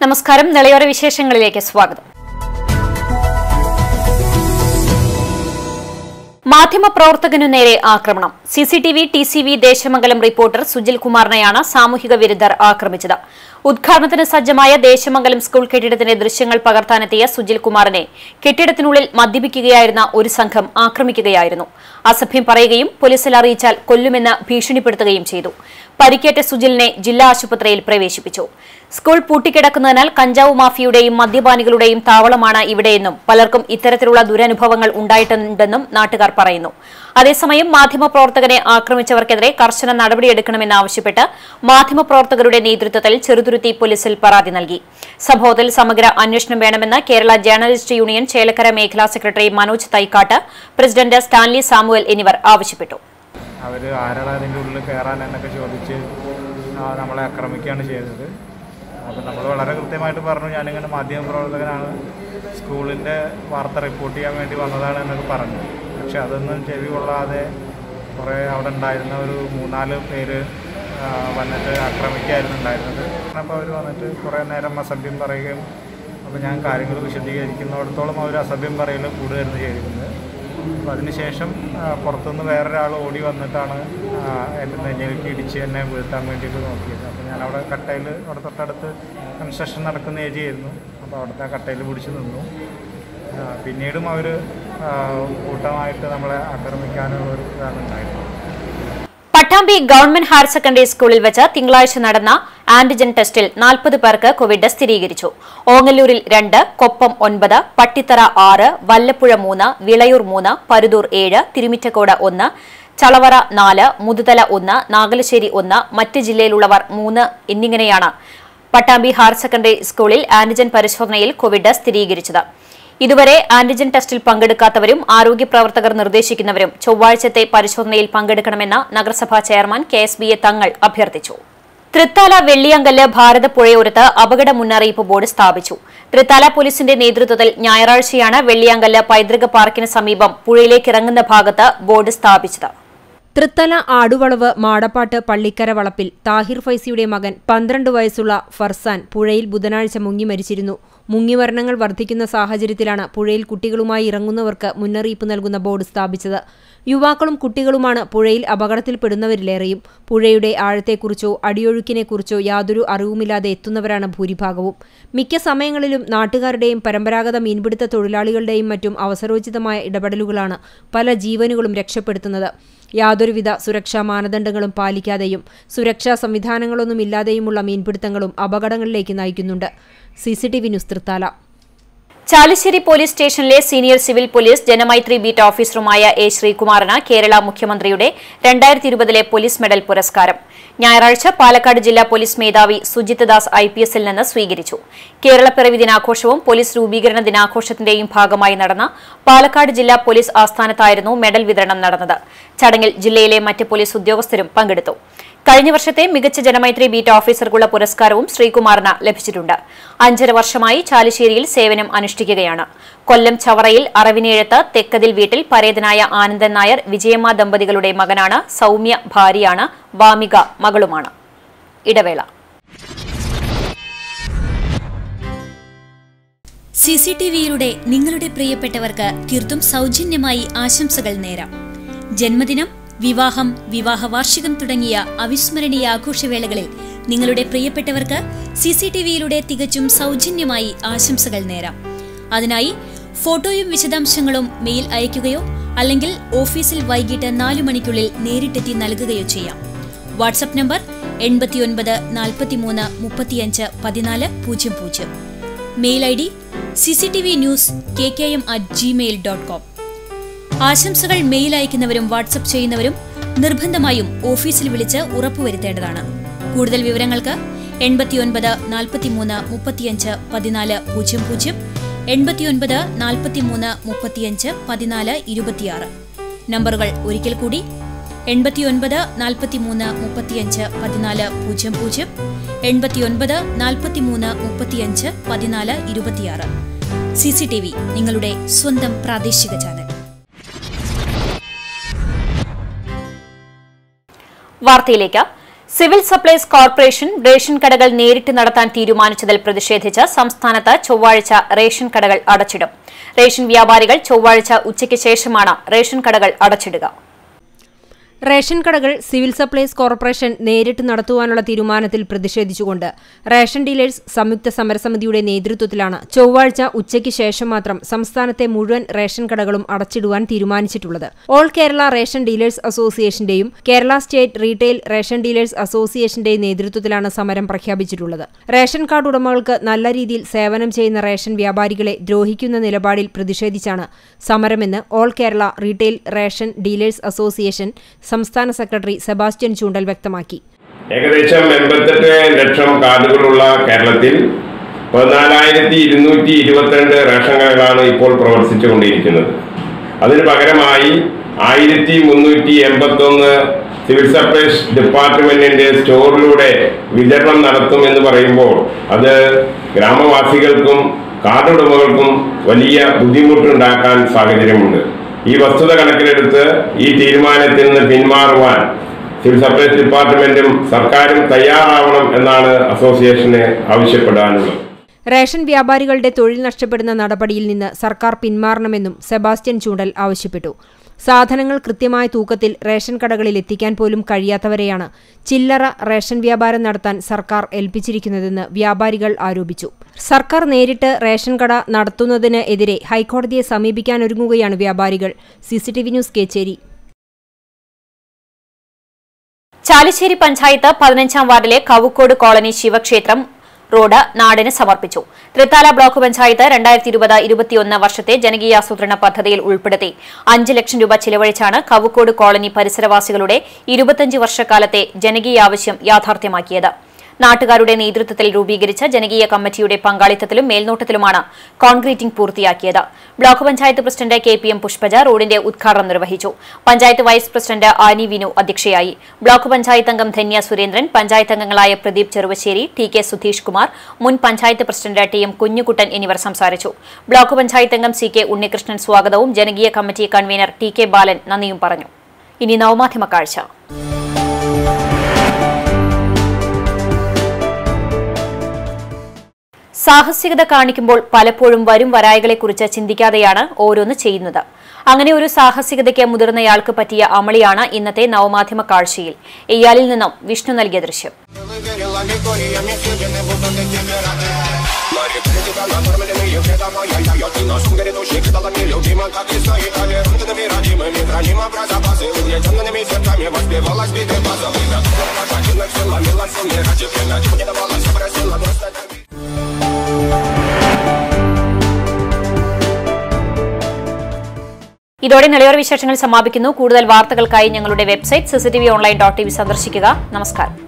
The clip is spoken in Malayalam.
നമസ്കാരം നിളയോര വിശേഷങ്ങളിലേക്ക് സ്വാഗതം മാധ്യമപ്രവർത്തകനു നേരെ ആക്രമണം CCTV T C V Desamangalam reporter Sujil കുമാറിനെയാണ് സാമൂഹിക വിരുദ്ധർ ആക്രമിച്ചത് ഉദ്ഘാടനത്തിന് സജ്ജമായ ദേശമംഗലം സ്കൂൾ കെട്ടിടത്തിന്റെ ദൃശ്യങ്ങൾ പകർത്താനെത്തിയ സുജിൽ കുമാറിനെ കെട്ടിടത്തിനുള്ളിൽ മദ്യപിക്കുകയായിരുന്ന ഒരു സംഘം ആക്രമിക്കുകയായിരുന്നു അസഭ്യം പറയുകയും പോലീസിൽ അറിയിച്ചാൽ കൊല്ലുമെന്ന് ഭീഷണിപ്പെടുത്തുകയും ചെയ്തു പരിക്കേറ്റ സുജിലിനെ ജില്ലാ ആശുപത്രിയിൽ പ്രവേശിപ്പിച്ചു സ്കൂൾ പൂട്ടിക്കിടക്കുന്നതിനാൽ കഞ്ചാവ് മാഫിയുടെയും മദ്യപാനികളുടെയും താവളമാണ് ഇവിടെയെന്നും പലർക്കും ഇത്തരത്തിലുള്ള ദുരനുഭവങ്ങൾ ഉണ്ടായിട്ടുണ്ടെന്നും നാട്ടുകാർ പറയുന്നു അതേസമയം മാധ്യമപ്രവർത്തകനെ ആക്രമിച്ചവർക്കെതിരെ കർശന നടപടിയെടുക്കണമെന്നാവശ്യപ്പെട്ട് മാധ്യമപ്രവർത്തകരുടെ നേതൃത്വത്തിൽ ചെറുതുരുത്തി പോലീസിൽ പരാതി നൽകി സംഭവത്തിൽ സമഗ്ര അന്വേഷണം വേണമെന്ന് കേരള ജേർണലിസ്റ്റ് യൂണിയൻ ചേലക്കര മേഖലാ secretary Manoj Thaikkattu president Stanley Samuel എന്നിവർ ആവശ്യപ്പെട്ടു അവർ ആരാണ് അതിൻ്റെ ഉള്ളിൽ കയറാൻ എന്നൊക്കെ ചോദിച്ച് ആ, നമ്മളെ ആക്രമിക്കുകയാണ് ചെയ്തത് അപ്പോൾ നമ്മൾ വളരെ കൃത്യമായിട്ട് പറഞ്ഞു ഞാനിങ്ങനെ മാധ്യമപ്രവർത്തകനാണ് സ്കൂളിൻ്റെ വാർത്ത റിപ്പോർട്ട് ചെയ്യാൻ വേണ്ടി വന്നതാണ് എന്നൊക്കെ പറഞ്ഞു പക്ഷെ അതൊന്നും ചെവി കൊള്ളാതെ കുറേ അവിടെ ഉണ്ടായിരുന്ന ഒരു മൂന്നാല് പേര് ആ, വന്നിട്ട് ആക്രമിക്കുകയായിരുന്നു ഉണ്ടായിരുന്നത് അപ്പോൾ അവർ വന്നിട്ട് കുറേ നേരം അസഭ്യം പറയുകയും അപ്പോൾ ഞാൻ കാര്യങ്ങൾ വിശദീകരിക്കുന്നിടത്തോളം അവർ അസഭ്യം പറയൽ കൂടുകയായിരുന്നു ചെയ്തിരുന്നത് അപ്പോൾ അതിനുശേഷം ആ, പുറത്തുനിന്ന് വേറൊരാൾ ഓടി വന്നിട്ടാണ് ആ, എൻ്റെ നെഞ്ഞിലേക്ക് ഇടിച്ച് എന്നെ വീഴ്ത്താൻ വേണ്ടിയിട്ട് നോക്കിയത് അപ്പോൾ ഞാൻ അവിടെ കട്ടയിൽ അവിടെ തൊട്ടടുത്ത് കൺസ്ട്രക്ഷൻ നടക്കുന്ന ഏരിയ ആയിരുന്നു അപ്പോൾ അവിടുത്തെ ആ കട്ടയിൽ പിടിച്ച് നിന്നു ആ, പിന്നീടും അവർ കൂട്ടമായിട്ട് നമ്മളെ ആക്രമിക്കാനുള്ള ഒരു ഇതാണ് ഉണ്ടായിരുന്നത് പട്ടാമ്പി ഗവൺമെന്റ് ഹയർ സെക്കൻഡറി സ്കൂളിൽ വെച്ച് തിങ്കളാഴ്ച നടന്ന ആന്റിജൻ ടെസ്റ്റിൽ നാൽപ്പത് പേർക്ക് കോവിഡ് സ്ഥിരീകരിച്ചു ഓങ്ങല്ലൂരിൽ രണ്ട് കൊപ്പം ഒൻപത് പട്ടിത്തറ ആറ് വല്ലപ്പുഴ മൂന്ന് വിളയൂർ മൂന്ന് പരുതൂർ ഏഴ് തിരുമിറ്റക്കോട് ഒന്ന് ചളവറ നാല് മുതുതല ഒന്ന് നാഗലശ്ശേരി ഒന്ന് മറ്റ് ജില്ലയിലുള്ളവർ മൂന്ന് എന്നിങ്ങനെയാണ് പട്ടാമ്പി ഹയർ സെക്കൻഡറി സ്കൂളിൽ ആന്റിജൻ പരിശോധനയിൽ കോവിഡ് സ്ഥിരീകരിച്ചത് ഇതുവരെ ആന്റിജൻ ടെസ്റ്റിൽ പങ്കെടുക്കാത്തവരും ആരോഗ്യ പ്രവർത്തകർ നിർദ്ദേശിക്കുന്നവരും ചൊവ്വാഴ്ചത്തെ പരിശോധനയിൽ പങ്കെടുക്കണമെന്ന് നഗരസഭാ chairman K S B A Thangal അഭ്യർത്ഥിച്ചു തൃത്താല വെള്ളിയങ്കല്ല് ഭാരതപ്പുഴയോരത്ത് അപകട മുന്നറിയിപ്പ് ബോർഡ് സ്ഥാപിച്ചു തൃത്താല പോലീസിന്റെ നേതൃത്വത്തിൽ ഞായറാഴ്ചയാണ് വെള്ളിയങ്കല്ല് പൈതൃക പാർക്കിന് സമീപം പുഴയിലേക്ക് ഇറങ്ങുന്ന ഭാഗത്ത് ബോർഡ് സ്ഥാപിച്ചത് തൃത്തല ആടുവളവ് മാടപ്പാട്ട് പള്ളിക്കര വളപ്പിൽ താഹിർ ഫൈസിയുടെ മകൻ പന്ത്രണ്ട് വയസ്സുള്ള ഫർസാൻ പുഴയിൽ ബുധനാഴ്ച മുങ്ങി മരിച്ചിരുന്നു മുങ്ങിമരണങ്ങൾ വർദ്ധിക്കുന്ന സാഹചര്യത്തിലാണ് പുഴയിൽ കുട്ടികളുമായി ഇറങ്ങുന്നവർക്ക് മുന്നറിയിപ്പ് നൽകുന്ന ബോർഡ് സ്ഥാപിച്ചത് യുവാക്കളും കുട്ടികളുമാണ് പുഴയിൽ അപകടത്തിൽപ്പെടുന്നവരിലേറെയും പുഴയുടെ ആഴത്തെക്കുറിച്ചോ അടിയൊഴുക്കിനെക്കുറിച്ചോ യാതൊരു അറിവുമില്ലാതെ എത്തുന്നവരാണ് ഭൂരിഭാഗവും മിക്ക സമയങ്ങളിലും നാട്ടുകാരുടെയും പരമ്പരാഗത മീൻപിടുത്ത തൊഴിലാളികളുടെയും മറ്റും അവസരോചിതമായ ഇടപെടലുകളാണ് പല ജീവനുകളും രക്ഷപ്പെടുത്തുന്നത് യാതൊരുവിധ സുരക്ഷാ മാനദണ്ഡങ്ങളും പാലിക്കാതെയും സുരക്ഷാ സംവിധാനങ്ങളൊന്നുമില്ലാതെയുമുള്ള മീൻപിടുത്തങ്ങളും അപകടങ്ങളിലേക്ക് നയിക്കുന്നുണ്ട് C C T V news Thrithala Chalissery police സ്റ്റേഷനിലെ senior civil police Janamaithri beat ഓഫീസറുമായ എ ശ്രീകുമാറിന് കേരള മുഖ്യമന്ത്രിയുടെ രണ്ടായിരത്തി ഇരുപതിലെ പോലീസ് മെഡൽ പുരസ്കാരം ഞായറാഴ്ച പാലക്കാട് ജില്ലാ പോലീസ് മേധാവി സുജിത് ദാസ് ഐ പി എസിൽ നിന്ന് സ്വീകരിച്ചു കേരളപ്പിറവി ദിനാഘോഷവും പോലീസ് രൂപീകരണ ദിനാഘോഷത്തിന്റെയും ഭാഗമായി നടന്ന പാലക്കാട് ജില്ലാ പോലീസ് ആസ്ഥാനത്തായിരുന്നു മെഡൽ വിതരണം നടന്നത് ചടങ്ങിൽ ജില്ലയിലെ മറ്റ് പോലീസ് ഉദ്യോഗസ്ഥരും പങ്കെടുത്തു കഴിഞ്ഞ വർഷത്തെ മികച്ച ജനമൈത്രി ബീറ്റ് ഓഫീസർക്കുള്ള പുരസ്കാരവും ശ്രീകുമാറിന് ലഭിച്ചിട്ടുണ്ട് അഞ്ചര വർഷമായി ചാലിശ്ശേരിയിൽ സേവനം അനുഷ്ഠിക്കുകയാണ് കൊല്ലം ചവറയിൽ അറവിനേഴത്ത് തെക്കതിൽ വീട്ടിൽ പരേതനായ ആനന്ദൻ നായർ വിജയമ്മ ദമ്പതികളുടെ മകനാണ് സൗമ്യ ഭാര്യയാണ് വാമിക മകളുമാണ് ഇടവേള സി സി ടി വിയിലൂടെ നിങ്ങളുടെ പ്രിയപ്പെട്ടവർക്ക് തീർത്തും സൗജന്യമായി ആശംസകൾ നേരാം ജന്മദിനം വിവാഹം വിവാഹ വാർഷികം തുടങ്ങിയ അവിസ്മരണീയ ആഘോഷവേളകളിൽ നിങ്ങളുടെ പ്രിയപ്പെട്ടവർക്ക് സി സി ടി വിയിലൂടെ തികച്ചും സൗജന്യമായി ആശംസകൾ നേരാം അതിനായി ഫോട്ടോയും വിശദാംശങ്ങളും മെയിൽ അയയ്ക്കുകയോ അല്ലെങ്കിൽ ഓഫീസിൽ വൈകിട്ട് നാലു മണിക്കുള്ളിൽ നേരിട്ടെത്തി നൽകുകയോ ചെയ്യാം വാട്സപ്പ് നമ്പർ എൺപത്തിയൊൻപത് നാൽപ്പത്തിമൂന്ന് മുപ്പത്തിയഞ്ച് പതിനാല് പൂജ്യം പൂജ്യം mail I D C C T V news K K M at Gmail dot com ആശംസകൾ മെയിൽ അയക്കുന്നവരും വാട്സപ്പ് ചെയ്യുന്നവരും നിർബന്ധമായും ഓഫീസിൽ വിളിച്ച് ഉറപ്പുവരുത്തേണ്ടതാണ് കൂടുതൽ വിവരങ്ങൾക്ക് എൺപത്തിയൊൻപത് നാൽപ്പത്തിമൂന്ന് മുപ്പത്തിയഞ്ച് പതിനാല് പൂജ്യം പൂജ്യം എൺപത്തിയൊൻപത് നാൽപ്പത്തിമൂന്ന് മുപ്പത്തിയഞ്ച് പതിനാല് ഇരുപത്തിയാറ് നമ്പറുകൾ ഒരിക്കൽ കൂടി എൺപത്തിയൊൻപത് നാൽപ്പത്തിമൂന്ന് മുപ്പത്തിയഞ്ച് പതിനാല് പൂജ്യം പൂജ്യം എൺപത്തിയൊൻപത് നാൽപ്പത്തിമൂന്ന് മുപ്പത്തിയഞ്ച് പതിനാല് ഇരുപത്തിയാറ് സി സി ടി വി നിങ്ങളുടെ സ്വന്തം പ്രാദേശിക ചാനൽ വാർത്തയിലേക്ക് സിവിൽ സപ്ലൈസ് കോർപ്പറേഷൻ റേഷൻ കടകൾ നേരിട്ട് നടത്താൻ തീരുമാനിച്ചതിൽ പ്രതിഷേധിച്ച് സംസ്ഥാനത്ത് ചൊവ്വാഴ്ച റേഷൻ കടകൾ അടച്ചിടും റേഷൻ വ്യാപാരികൾ ചൊവ്വാഴ്ച ഉച്ചയ്ക്ക് ശേഷമാണ് റേഷൻ കടകൾ അടച്ചിടുക റേഷൻ കടകൾ സിവിൽ സപ്ലൈസ് കോർപ്പറേഷൻ നേരിട്ട് നടത്തുവാനുള്ള തീരുമാനത്തിൽ പ്രതിഷേധിച്ചുകൊണ്ട് റേഷൻ ഡീലേഴ്സ് സംയുക്ത സമരസമിതിയുടെ നേതൃത്വത്തിലാണ് ചൊവ്വാഴ്ച ഉച്ചയ്ക്ക് ശേഷം മാത്രം സംസ്ഥാനത്തെ മുഴുവൻ റേഷൻ കടകളും അടച്ചിടുവാൻ തീരുമാനിച്ചിട്ടുള്ളത് ഓൾ കേരള റേഷൻ ഡീലേഴ്സ് അസോസിയേഷന്റെയും Kerala state retail ration dealers അസോസിയേഷന്റെയും നേതൃത്വത്തിലാണ് സമരം പ്രഖ്യാപിച്ചിട്ടുള്ളത് റേഷൻ കാർഡ് ഉടമകൾക്ക് നല്ല രീതിയിൽ സേവനം ചെയ്യുന്ന റേഷൻ വ്യാപാരികളെ ദ്രോഹിക്കുന്ന നിലപാടിൽ പ്രതിഷേധിച്ചാണ് സമരമെന്ന് all Kerala retail ration dealers association സംസ്ഥാന സെക്രട്ടറി സെബാസ്റ്റ്യൻ ചൂണ്ടൽ വ്യക്തമാക്കി ഏകദേശം എൺപത്തെട്ട് ലക്ഷം കാർഡുകളുള്ള കേരളത്തിൽ പതിനാലായിരത്തി ഇരുന്നൂറ്റി ഇരുപത്തിരണ്ട് റേഷൻ കടകളാണ് ഇപ്പോൾ പ്രവർത്തിച്ചുകൊണ്ടിരിക്കുന്നത് അതിന് പകരമായി ആയിരത്തി മുന്നൂറ്റി എൺപത്തൊന്ന് സിവിൽ സപ്ലൈസ് ഡിപ്പാർട്ട്മെന്റിന്റെ സ്റ്റോറിലൂടെ വിതരണം നടത്തും എന്ന് പറയുമ്പോൾ അത് ഗ്രാമവാസികൾക്കും കാർഡ് ഉടമകൾക്കും വലിയ ബുദ്ധിമുട്ടുണ്ടാക്കാൻ സാഹചര്യമുണ്ട് ഈ വസ്തുത കണക്കിലെടുത്ത് ഈ തീരുമാനത്തിൽ നിന്ന് പിന്മാറുവാൻ സിവിൽ സപ്ലൈസ് ഡിപ്പാർട്ട്മെന്റും സർക്കാരും തയ്യാറാവണം എന്നാണ് അസോസിയേഷന് ആവശ്യപ്പെടാനുള്ളത് റേഷൻ വ്യാപാരികളുടെ തൊഴിൽ നഷ്ടപ്പെടുന്ന നടപടിയിൽ നിന്ന് സർക്കാർ പിന്മാറണമെന്നും സെബാസ്റ്റ്യൻ ചൂണ്ടൽ ആവശ്യപ്പെട്ടു സാധനങ്ങൾ കൃത്യമായ തൂക്കത്തിൽ റേഷൻ കടകളിൽ എത്തിക്കാൻ പോലും കഴിയാത്തവരെയാണ് ചില്ലറ റേഷൻ വ്യാപാരം നടത്താൻ സർക്കാർ ഏൽപ്പിച്ചിരിക്കുന്നതെന്ന് വ്യാപാരികൾ ആരോപിച്ചു സർക്കാർ നേരിട്ട് റേഷൻ കട നടത്തുന്നതിന് എതിരെ ഹൈക്കോടതിയെ സമീപിക്കാനൊരുങ്ങുകയാണ് വ്യാപാരികൾ സിസിടിവി ന്യൂസ് കേച്ചേരി ചാലിശ്ശേരി പഞ്ചായത്ത് പതിനഞ്ചാം വാർഡിലെ കവുക്കോട് കോളനി ശിവക്ഷേത്രം റോഡ് നാടിന് സമർപ്പിച്ചു തൃത്താല ബ്ലോക്ക് പഞ്ചായത്ത് രണ്ടായിരത്തി ഇരുപത് ഇരുപത്തിയൊന്ന് വർഷത്തെ ജനകീയാസൂത്രണ പദ്ധതിയിൽ ഉൾപ്പെടുത്തി അഞ്ച് ലക്ഷം രൂപ ചിലവഴിച്ചാണ് കവുക്കോട് കോളനി പരിസരവാസികളുടെ ഇരുപത്തിയഞ്ച് വർഷക്കാലത്തെ ജനകീയാവശ്യം യാഥാർത്ഥ്യമാക്കിയത് നാട്ടുകാരുടെ നേതൃത്വത്തിൽ രൂപീകരിച്ച ജനകീയ കമ്മിറ്റിയുടെ പങ്കാളിത്തത്തിലും മേൽനോട്ടത്തിലുമാണ് കോൺക്രീറ്റിംഗ് പൂർത്തിയാക്കിയത് block panchayat president K P M Pushpaja റോഡിന്റെ ഉദ്ഘാടനം നിർവഹിച്ചു panchayat vice president Annie Vinu അധ്യക്ഷയായി ബ്ലോക്ക് പഞ്ചായത്ത് അംഗം ധന്യ സുരേന്ദ്രൻ പഞ്ചായത്ത് അംഗങ്ങളായ പ്രദീപ് ചെറുവശ്ശേരി ടി കെ സുധീഷ് കുമാർ മുൻ panchayat president T M Kunhikuttan എന്നിവർ സംസാരിച്ചു ബ്ലോക്ക് പഞ്ചായത്ത് അംഗം സി കെ ഉണ്ണികൃഷ്ണൻ സ്വാഗതവും ജനകീയ committee convener T K Balan നന്ദിയും പറഞ്ഞു ഇനി നവമാധ്യമ കാഴ്ച സാഹസികത കാണിക്കുമ്പോൾ പലപ്പോഴും വരും വരായികളെക്കുറിച്ച് ചിന്തിക്കാതെയാണ് ഓരോന്ന് ചെയ്യുന്നത് അങ്ങനെ ഒരു സാഹസികതയ്ക്ക് മുതിർന്നയാൾക്ക് പറ്റിയ അമളിയാണ് ഇന്നത്തെ നവമാധ്യമ കാഴ്ചയിൽ ഇയാളിൽ നിന്നും വിഷ്ണു നൽകിയ ദൃശ്യം Верила Виктория, Миксюдин, и будто ты тебе рады Мари, критика накормленные, это моя я Я кино шум грядущий, кидала мне любима Так и стоит толерантными, родимыми Хранима про запасы, угнетенными сердцами Воспевалась биты базовый Готова пожатина, все ломила, все мне Ради плена, типа не давала, все просила Просто добить ഇതോടെ നിളയോർ വിശേഷങ്ങൾ സമാപിക്കുന്നു കൂടുതൽ വാർത്തകൾക്കായി ഞങ്ങളുടെ website CCTV online dot T V സന്ദർശിക്കുക നമസ്കാരം